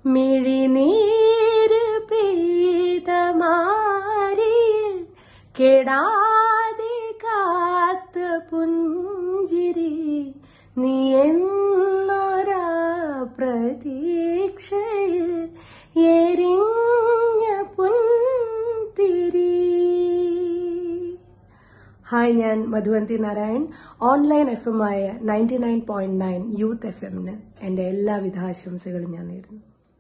മിഴിനീര് പെയ്ത മാരിയിൽ കെടാതെ കാത്ത പുഞ്ചിരി നീ എന്നൊരാ പ്രതീക്ഷയിൽ എരിഞ്ഞ പുൻതിരി ഹായ് ഞാൻ Madhuvanthi Narayan online F M ആയ ninety nine point nine youth F എമ്മിന് എൻ്റെ എല്ലാവിധ ആശംസകളും ഞാൻ നേരുന്നു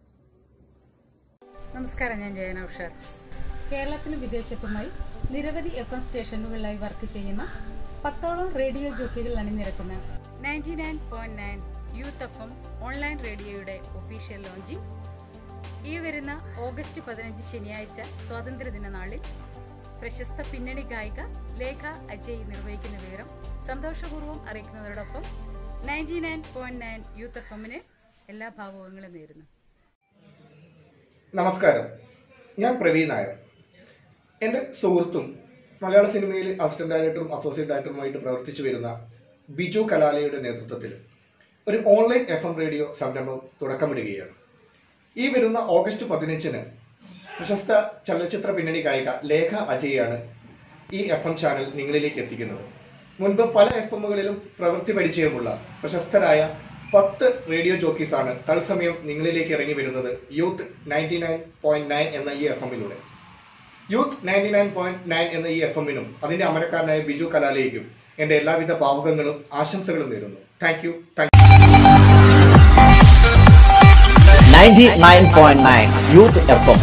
നമസ്കാരം ഞാൻ ജയന ഉഷാർ കേരളത്തിനും വിദേശത്തുമായി നിരവധി എഫ് എം സ്റ്റേഷനുകളിലായി വർക്ക് ചെയ്യുന്ന പത്തോളം റേഡിയോ ജോക്കികൾ അണിനിരക്കുന്ന ninety nine point nine youth F M online റേഡിയോയുടെ ഒഫീഷ്യൽ ലോഞ്ചിങ് ഈ വരുന്ന ഓഗസ്റ്റ് പതിനഞ്ച് ശനിയാഴ്ച സ്വാതന്ത്ര്യദിന നാളിൽ പ്രശസ്ത പിന്നണി ഗായിക ലേഖ അജയ് നിർവഹിക്കുന്ന വിവരം സന്തോഷപൂർവ്വം അറിയിക്കുന്നതോടൊപ്പം ninety nine point nine youth F എമ്മിന് എല്ലാ ഭാവുകങ്ങളും നേരുന്നു നമസ്കാരം ഞാൻ പ്രവീൺ നായർ എൻ്റെ സുഹൃത്തും മലയാള സിനിമയിൽ അസിസ്റ്റന്റ് ഡയറക്ടറും അസോസിയേറ്റ് ഡയറക്ടറുമായിട്ട് പ്രവർത്തിച്ചു വരുന്ന ബിജു കലാലയുടെ നേതൃത്വത്തിൽ ഒരു ഓൺലൈൻ എഫ് എം റേഡിയോ സംരംഭം തുടക്കമിടുകയാണ് ഈ വരുന്ന ഓഗസ്റ്റ് പതിനഞ്ചിന് പ്രശസ്ത ചലച്ചിത്ര പിന്നണി ഗായിക ലേഖ അജയാണ് ഈ എഫ് എം ചാനൽ നിങ്ങളിലേക്ക് എത്തിക്കുന്നത് മുൻപ് പല എഫ് എമ്മുകളിലും പ്രവൃത്തി പരിചയമുള്ള പ്രശസ്തരായ പത്ത് റേഡിയോ ജോക്കീസാണ് തത്സമയം നിങ്ങളിലേക്ക് ഇറങ്ങി വരുന്നത് youth ninety nine point nine എന്ന ഈ എഫ് എമ്മിലൂടെ youth ninety nine point nine എന്ന ഈ എഫ് എമ്മിനും അതിന്റെ അമരക്കാരനായ ബിജു കലാലയ്ക്കും എന്റെ എല്ലാവിധ ഭാവുകങ്ങളും ആശംസകളും നേരുന്നു thank you thank 99.9 Youth FM.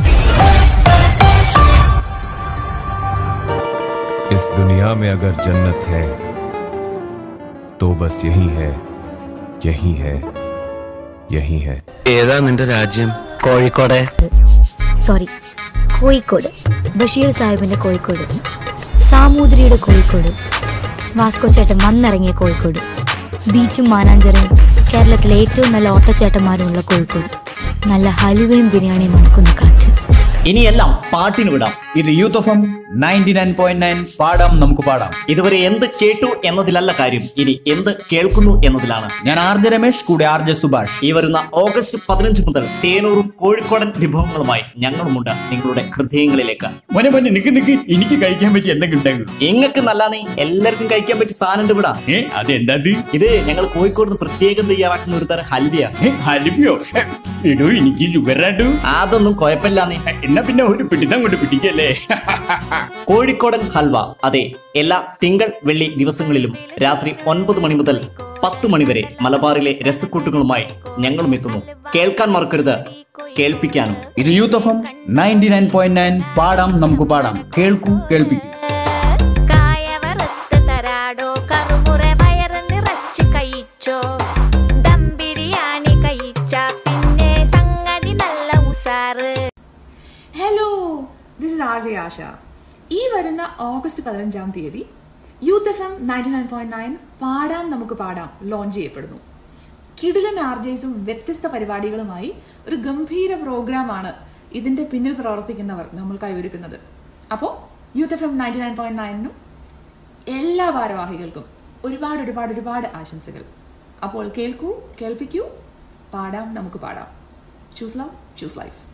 इस दुनिया में अगर जन्नत है तो बस यही है यही है यही है ഏതാ നിന്റെ രാജ്യം കോഴിക്കോട് സോറി കോഴിക്കോട് ബഷീർ സാഹിബിന്റെ കോഴിക്കോട് സാമൂതിരിയുടെ കോഴിക്കോട് വാസ്കോ ചേട്ടൻ വന്നിറങ്ങിയ കോഴിക്കോട് ബീച്ചും മാനാഞ്ചിറയും കേരളത്തിലെ ഏറ്റവും നല്ല ഓട്ടച്ചേട്ടന്മാരുമുള്ള കോഴിക്കോട് നല്ല ഹലുവയും ബിരിയാണിയും മണക്കുന്ന കാറ്റ് ഇനിയെല്ലാം പാട്ടിന് വിടാം ഇത് youth F M ninety nine point nine പാടാം നമുക്ക് പാടാം ഇതുവരെ എന്ത് കേട്ടു എന്നതിലല്ല കാര്യം ഇനി എന്ത് കേൾക്കുന്നു എന്നതിലാണ് ഞാൻ ആർ ജെ രമേഷ് കൂടെ ആർ ജെ സുഭാഷ് ഈ വരുന്ന ഓഗസ്റ്റ് പതിനഞ്ച് മുതൽ തേനൂറും കോഴിക്കോടൻ വിഭവങ്ങളുമായി ഞങ്ങളുമുണ്ട് നിങ്ങളുടെ ഹൃദയങ്ങളിലേക്ക് മോനെ മോനെ നിക്ക് നിക്ക് എനിക്ക് കഴിക്കാൻ പറ്റി എന്തെങ്കിലും ഉണ്ടെങ്കിൽ എങ്ങൾക്ക് നല്ലാന്നേ എല്ലാവർക്കും കഴിക്കാൻ പറ്റിയ സാധനം ഇവിടെ ഏ അതെന്താ ഇത് ഞങ്ങൾ കോഴിക്കോട് നിന്ന് പ്രത്യേകം തയ്യാറാക്കുന്ന ഒരു തരം ഹൽവിയ ഹലിപ്പിയോ ഇടൂ എനിക്ക് ഷുഗറാണ്ടു അതൊന്നും കുഴപ്പമില്ലാന്നേ എന്നാ പിന്നെ ഒരു പിടിത്തം കൊണ്ട് പിടിക്കല്ലേ കോഴിക്കോടൻ ഹൽവ അതെ എല്ലാ തിങ്കൾ വെള്ളി ദിവസങ്ങളിലും രാത്രി ഒൻപത് മണി മുതൽ പത്ത് മണി വരെ മലബാറിലെ രസക്കൂട്ടുകളുമായി ഞങ്ങളും എത്തുന്നു കേൾക്കാൻ മറക്കരുത് കേൾപ്പിക്കാനും ഇത് youth F M ninety nine point nine പാടാം നമുക്ക് പാടാം കേൾക്കൂ കേൾപ്പിക്കൂ കായവറുത്ത് തരാടോ കറുമുറ വയറ് നിറച്ച് കഴിച്ചോ ദം ബിരിയാണി കഴിച്ച പിന്നെ സംഗതി നല്ല ഉസാറ് hello this is R J Asha ഈ വരുന്ന ഓഗസ്റ്റ് പതിനഞ്ചാം തീയതി youth F M ninety nine point nine പാടാം നമുക്ക് പാടാം ലോഞ്ച് ചെയ്യപ്പെടുന്നു കിടിലൻ ആർജേസും വ്യത്യസ്ത പരിപാടികളുമായി ഒരു ഗംഭീര പ്രോഗ്രാമാണ് ഇതിന്റെ പിന്നിൽ പ്രവർത്തിക്കുന്നവർ നമ്മൾക്കായി ഒരുക്കുന്നത് അപ്പോൾ youth F M ninety nine point നയനും എല്ലാ ഭാരവാഹികൾക്കും ഒരുപാട് ഒരുപാട് ഒരുപാട് ആശംസകൾ അപ്പോൾ കേൾക്കൂ കേൾപ്പിക്കൂ പാടാം നമുക്ക് പാടാം ചൂസ് ലവ് ചൂസ് ലൈഫ്